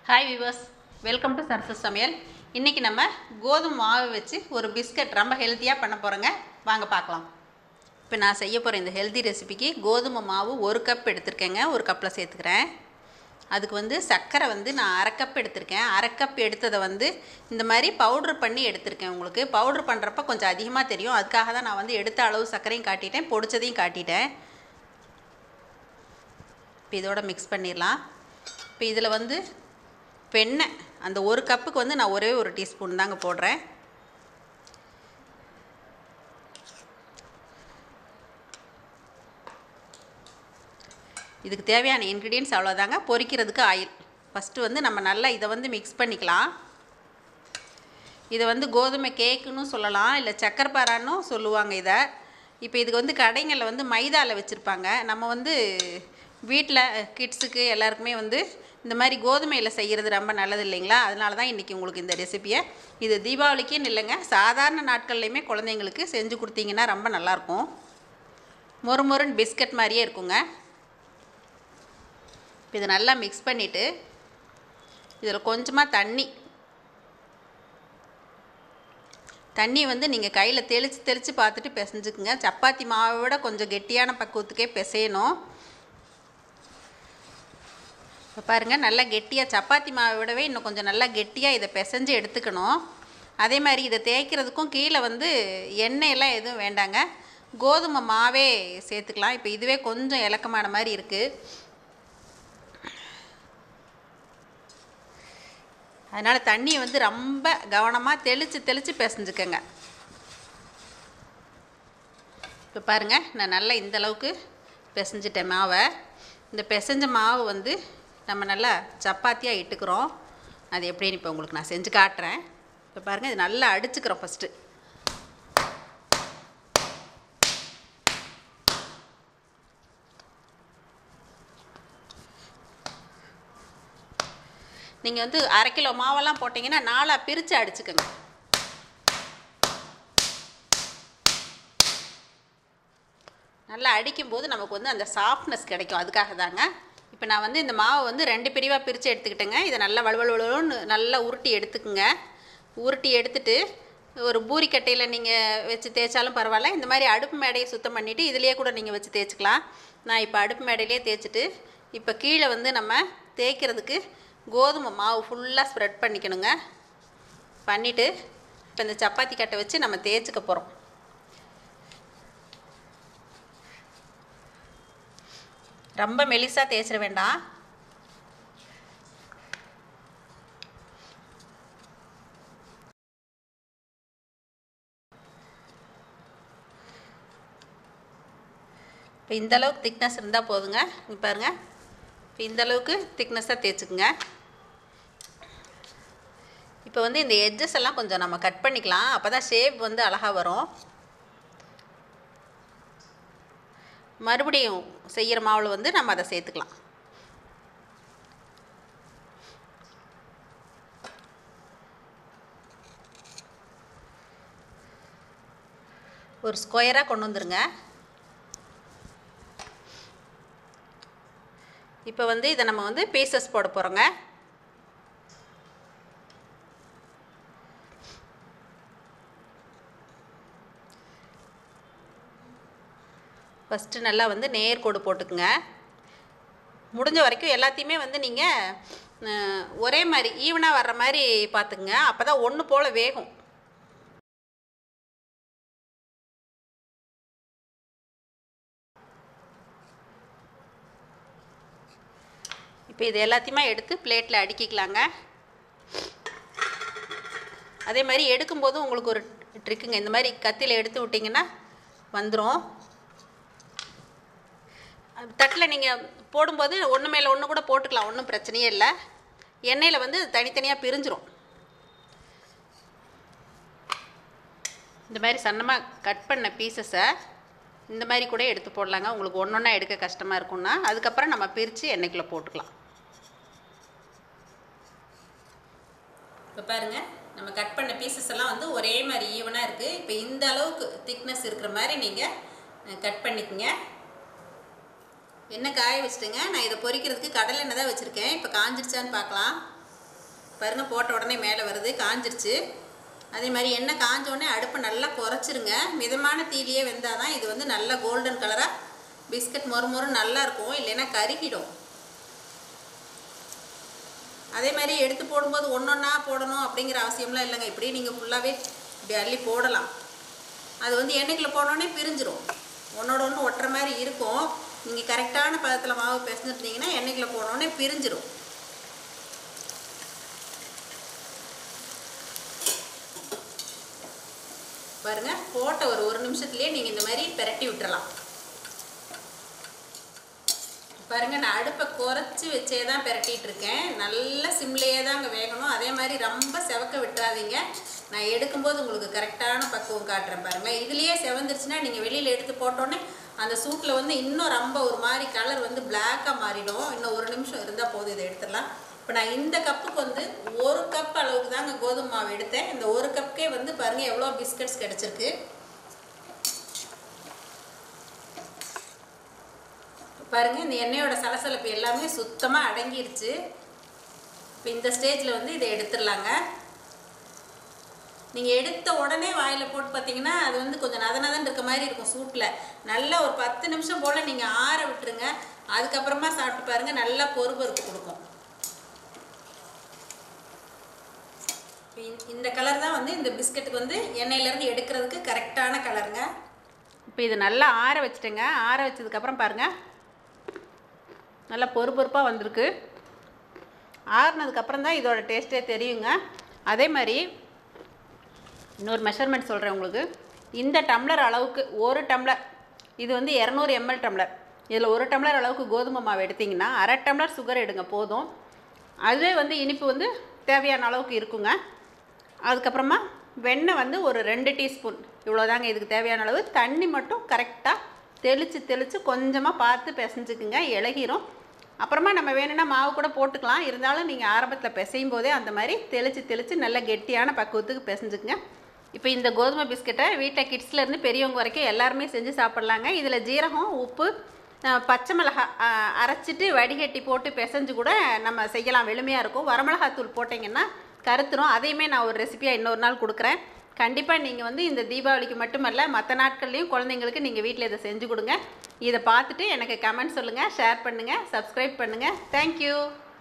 hi viewers welcome to Sarasu சமையல் இன்றைக்கி நம்ம கோதுமை மாவு வச்சு ஒரு பிஸ்கட் ரொம்ப ஹெல்த்தியாக பண்ண போகிறோங்க வாங்க பார்க்கலாம் இப்போ நான் செய்ய போகிற இந்த ஹெல்தி ரெசிபிக்கு கோதுமை மாவு ஒரு கப் எடுத்திருக்கேங்க ஒரு கப்பில் சேர்த்துக்கிறேன் அதுக்கு வந்து சர்க்கரை வந்து நான் அரை கப் எடுத்திருக்கேன் அரை கப் எடுத்ததை வந்து இந்த மாதிரி பவுட்ரு பண்ணி எடுத்திருக்கேன் உங்களுக்கு பவுட்ரு பண்ணுறப்ப கொஞ்சம் அதிகமாக தெரியும் அதுக்காக தான் நான் வந்து எடுத்த அளவு சர்க்கரையும் காட்டிட்டேன் பொடிச்சதையும் காட்டிட்டேன் இப்போ இதோட மிக்ஸ் பண்ணிடலாம் இப்போ இதில் வந்து வெண்ணெய் அந்த ஒரு கப்புக்கு வந்து நான் ஒரே ஒரு டீஸ்பூன் தாங்க போடுறேன் இதுக்கு தேவையான இன்க்ரீடியன்ஸ் அவ்வளோதாங்க பொரிக்கிறதுக்கு ஆயில் ஃபஸ்ட்டு வந்து நம்ம நல்லா இதை வந்து மிக்ஸ் பண்ணிக்கலாம் இதை வந்து கோதுமை கேக்குன்னு சொல்லலாம் இல்லை சக்கரை பாரான்னு சொல்லுவாங்க இதை இப்போ இதுக்கு வந்து கடைங்களில் வந்து மைதாவில் வச்சுருப்பாங்க நம்ம வந்து வீட்டில் கிட்ஸுக்கு எல்லாருக்குமே வந்து இந்த மாதிரி கோதுமையில் செய்கிறது ரொம்ப நல்லது இல்லைங்களா அதனால தான் இன்றைக்கி உங்களுக்கு இந்த ரெசிபியை இது தீபாவளிக்குன்னு இல்லைங்க சாதாரண நாட்கள்லையுமே குழந்தைங்களுக்கு செஞ்சு கொடுத்தீங்கன்னா ரொம்ப நல்லாயிருக்கும் மொறு மொறுன்னு பிஸ்கட் மாதிரியே இருக்குங்க இப்போ இதை நல்லா மிக்ஸ் பண்ணிவிட்டு இதில் கொஞ்சமாக தண்ணி தண்ணி வந்து நீங்கள் கையில் தெளித்து தெளித்து பார்த்துட்டு பிசைஞ்சுக்குங்க சப்பாத்தி மாவை விட கொஞ்சம் கெட்டியான பக்குவத்துக்கே பிசையணும் இப்போ பாருங்கள் நல்லா கெட்டியாக சப்பாத்தி மாவை விடவே இன்னும் கொஞ்சம் நல்லா கெட்டியாக இதை பிசைஞ்சு எடுத்துக்கணும் அதே மாதிரி இதை தேய்க்கிறதுக்கும் கீழே வந்து எண்ணெயெல்லாம் எதுவும் வேண்டாங்க கோதுமை மாவே சேர்த்துக்கலாம் இப்போ இதுவே கொஞ்சம் இலக்கமான மாதிரி இருக்குது அதனால் தண்ணியை வந்து ரொம்ப கவனமாக தெளித்து தெளித்து பிசைஞ்சுக்கங்க இப்போ பாருங்கள் நான் நல்லா இந்த அளவுக்கு பிசைஞ்சிட்டேன் மாவை இந்த பிசைஞ்ச மாவு வந்து நம்ம நல்லா சப்பாத்தியாக இட்டுக்கிறோம் அது எப்படின்னு இப்போ உங்களுக்கு நான் செஞ்சு காட்டுறேன் இப்போ பாருங்கள் இது நல்லா அடிச்சுக்கிறோம் ஃபஸ்ட்டு நீங்கள் வந்து அரை கிலோ மாவெல்லாம் போட்டிங்கன்னா நாலாக பிரித்து அடிச்சுக்கோங்க நல்லா அடிக்கும்போது நமக்கு வந்து அந்த சாஃப்ட்னஸ் கிடைக்கும் அதுக்காக தாங்க இப்போ நான் வந்து இந்த மாவை வந்து ரெண்டு பிரிவாக பிரித்து எடுத்துக்கிட்டேங்க இதை நல்லா வலுவலுவலுன்னு நல்லா உருட்டி எடுத்துக்குங்க உருட்டி எடுத்துட்டு ஒரு பூரிக்கட்டையில் நீங்கள் வச்சு தேய்ச்சாலும் பரவாயில்ல இந்த மாதிரி அடுப்பு மேடையை சுத்தம் பண்ணிவிட்டு இதுலேயே கூட நீங்கள் வச்சு தேய்ச்சிக்கலாம் நான் இப்போ அடுப்பு மேடையிலே தேய்ச்சிட்டு இப்போ கீழே வந்து நம்ம தேய்க்கிறதுக்கு கோதுமை மாவு ஃபுல்லாக ஸ்ப்ரெட் பண்ணிக்கணுங்க பண்ணிவிட்டு இப்போ இந்த சப்பாத்தி கட்டை வச்சு நம்ம தேய்ச்சிக்க போகிறோம் ரொம்ப மெலிசாக தேய்ச்சிட வேண்டாம் இப்போ இந்த அளவுக்கு திக்னஸ் இருந்தால் போதுங்க இங்க பாருங்கள் இப்போ இந்த அளவுக்கு திக்னஸாக தேய்ச்சிக்குங்க இப்போ வந்து இந்த எட்ஜஸ் எல்லாம் கொஞ்சம் நம்ம கட் பண்ணிக்கலாம் அப்போ தான் ஷேப் வந்து அழகாக வரும் மறுபடியும் செய்கிற மாவில் வந்து நம்ம அதை சேர்த்துக்கலாம் ஒரு ஸ்கொயராக கொண்டு வந்துருங்க இப்போ வந்து இதை நம்ம வந்து பீசஸ் போட போகிறோங்க ஃபஸ்ட்டு நல்லா வந்து நேர்கோடு போட்டுக்குங்க முடிஞ்ச வரைக்கும் எல்லாத்தையுமே வந்து நீங்கள் ஒரே மாதிரி ஈவனாக வர்ற மாதிரி பார்த்துக்குங்க அப்போ தான் ஒன்று போல் வேகும் இப்போ இது எல்லாத்தையுமே எடுத்து பிளேட்டில் அடுக்கிக்கலாங்க அதே மாதிரி எடுக்கும்போது உங்களுக்கு ஒரு ட்ரிக்குங்க இந்த மாதிரி கத்தியில் எடுத்து விட்டிங்கன்னா வந்துடும் தட்டில் நீங்கள் போடும்போது ஒன்று மேலே ஒன்று கூட போட்டுக்கலாம் ஒன்றும் பிரச்சனையே இல்லை எண்ணெயில் வந்து தனித்தனியாக பிரிஞ்சிரும் இந்த மாதிரி சன்னமாக கட் பண்ண பீசஸை இந்த மாதிரி கூட எடுத்து போடலாங்க உங்களுக்கு ஒன்று ஒன்றா எடுக்க கஷ்டமாக இருக்கும்னா அதுக்கப்புறம் நம்ம பிரித்து எண்ணெய்க்குள்ளே போட்டுக்கலாம் இப்போ பாருங்கள் நம்ம கட் பண்ண பீசஸ் எல்லாம் வந்து ஒரே மாதிரி ஈவனாக இருக்குது இப்போ இந்த அளவுக்கு திக்னஸ் இருக்கிற மாதிரி நீங்கள் கட் பண்ணிக்கங்க எண்ணெய் காய வச்சுட்டுங்க நான் இதை பொரிக்கிறதுக்கு கடலை எண்ணெய் தான் வச்சுருக்கேன் இப்போ காஞ்சிருச்சான்னு பார்க்கலாம் பாருங்கள் போட்ட உடனே மேலே வருது காஞ்சிருச்சு அதே மாதிரி எண்ணெய் காஞ்ச உடனே அடுப்பை நல்லா குறைச்சிருங்க மிதமான தீலியே வெந்தால் தான் இது வந்து நல்ல கோல்டன் கலராக பிஸ்கட் மொறு மொறு நல்லா இருக்கும் இல்லைன்னா கருகிடும் அதே மாதிரி எடுத்து போடும்போது ஒன்றொன்னா போடணும் அப்படிங்கிற அவசியம்லாம் இல்லைங்க இப்படியே நீங்கள் ஃபுல்லாகவே இப்படி அள்ளி போடலாம் அது வந்து எண்ணெய்க்குள்ள போனோடனே பிரிஞ்சிரும் ஒன்றோட ஒன்று ஒட்டுற மாதிரி இருக்கும் நீங்கள் கரெக்டான பதத்தில் மாவு பிசைஞ்சிருந்தீங்கன்னா எண்ணெய்க்குள்ள போனோடனே பிரிஞ்சிரும் பாருங்க போட்ட ஒரு ஒரு நிமிஷத்துலேயே நீங்கள் இந்த மாதிரி பிரட்டி விட்டுறலாம் பாருங்க நான் அடுப்பை குறைச்சி வச்சே தான் பிரட்டிட்டு இருக்கேன் நல்ல சிம்லேயே தான் அங்கே வேகணும் அதே மாதிரி ரொம்ப செவக்க விட்டுறாதீங்க நான் எடுக்கும்போது உங்களுக்கு கரெக்டான பக்குவம் காட்டுறேன் பாருங்களேன் இதுலேயே செவந்துருச்சுன்னா நீங்கள் வெளியில் எடுத்து போட்டோன்னே அந்த சூட்டில் வந்து இன்னும் ரொம்ப ஒரு மாதிரி கலர் வந்து பிளாக்காக மாறிடும் இன்னும் ஒரு நிமிஷம் இருந்தால் போதும் இதை எடுத்துடலாம் இப்போ நான் இந்த கப்புக்கு வந்து ஒரு கப் அளவுக்கு தாங்க கோதுமை மாவு எடுத்தேன் இந்த ஒரு கப்புக்கே வந்து பாருங்கள் எவ்வளோ பிஸ்கட்ஸ் கிடச்சிருக்கு பாருங்க இந்த எண்ணெயோட சலசலப்பு எல்லாமே சுத்தமாக அடங்கிருச்சு இப்போ இந்த ஸ்டேஜில் வந்து இதை எடுத்துடலாங்க நீங்கள் எடுத்த உடனே வாயில் போட்டு பார்த்தீங்கன்னா அது வந்து கொஞ்சம் நத நதன்னு இருக்க மாதிரி இருக்கும் சூட்டில் நல்லா ஒரு பத்து நிமிஷம் போல் நீங்கள் ஆற விட்டுருங்க அதுக்கப்புறமா சாப்பிட்டு பாருங்கள் நல்லா பொறுபொறுப்பு கொடுக்கும் இப்ப இந்த- இந்த கலர் தான் வந்து இந்த பிஸ்கட்டுக்கு வந்து எண்ணெயிலேருந்து எடுக்கிறதுக்கு கரெக்டான கலருங்க இப்போ இது நல்லா ஆற வச்சுட்டேங்க ஆற வச்சதுக்கப்புறம் பாருங்கள் நல்லா பொறுப்பொறுப்பாக வந்திருக்கு ஆறுனதுக்கப்புறம் தான் இதோட டேஸ்ட்டே தெரியுங்க அதே மாதிரி இன்னொரு மெஷர்மெண்ட் சொல்கிறேன் உங்களுக்கு இந்த டம்ளர் அளவுக்கு ஒரு டம்ளர் இது வந்து இரநூறு எம்எல் டம்ளர் இதில் ஒரு டம்ளர் அளவுக்கு கோதுமை மாவு எடுத்திங்கன்னா அரை டம்ளர் சுகர் எடுங்க போதும் அதுவே வந்து இனிப்பு வந்து தேவையான அளவுக்கு இருக்குங்க அதுக்கப்புறமா வெண்ணெய் வந்து ஒரு ரெண்டு டீஸ்பூன் இவ்வளோதாங்க இதுக்கு தேவையான அளவு தண்ணி மட்டும் கரெக்டாக தெளித்து தெளித்து கொஞ்சமாக பார்த்து பிசைஞ்சுக்குங்க இலகிரும் அப்புறமா நம்ம வேணும்னா மாவு கூட போட்டுக்கலாம் இருந்தாலும் நீங்கள் ஆரம்பத்தில் பிசையும் போதே அந்த மாதிரி தெளித்து தெளித்து நல்ல கெட்டியான பக்குவத்துக்கு பிசைஞ்சுக்குங்க இப்போ இந்த கோதுமை பிஸ்கட்டை வீட்டில் கிட்ஸ்லேருந்து பெரியவங்க வரைக்கும் எல்லாருமே செஞ்சு சாப்பிட்லாங்க இதில் ஜீரகம் உப்பு அஹ், பச்சை மிளகா அஹ், அரைச்சிட்டு வடிகட்டி போட்டு பிசைஞ்சு கூட நம்ம செய்யலாம் எளிமையாக இருக்கும் வரமிளகாத்தூள் போட்டிங்கன்னா கருத்துரும் அதையுமே நான் ஒரு ரெசிபியாக இன்னொரு நாள் கொடுக்குறேன் கண்டிப்பாக நீங்கள் வந்து இந்த தீபாவளிக்கு மட்டுமல்ல மற்ற நாட்கள்லையும் குழந்தைங்களுக்கு நீங்கள் வீட்டில் இதை செஞ்சு கொடுங்க இதை பார்த்துட்டு எனக்கு கமெண்ட் சொல்லுங்கள் ஷேர் பண்ணுங்கள் சப்ஸ்கிரைப் பண்ணுங்கள் தேங்க்யூ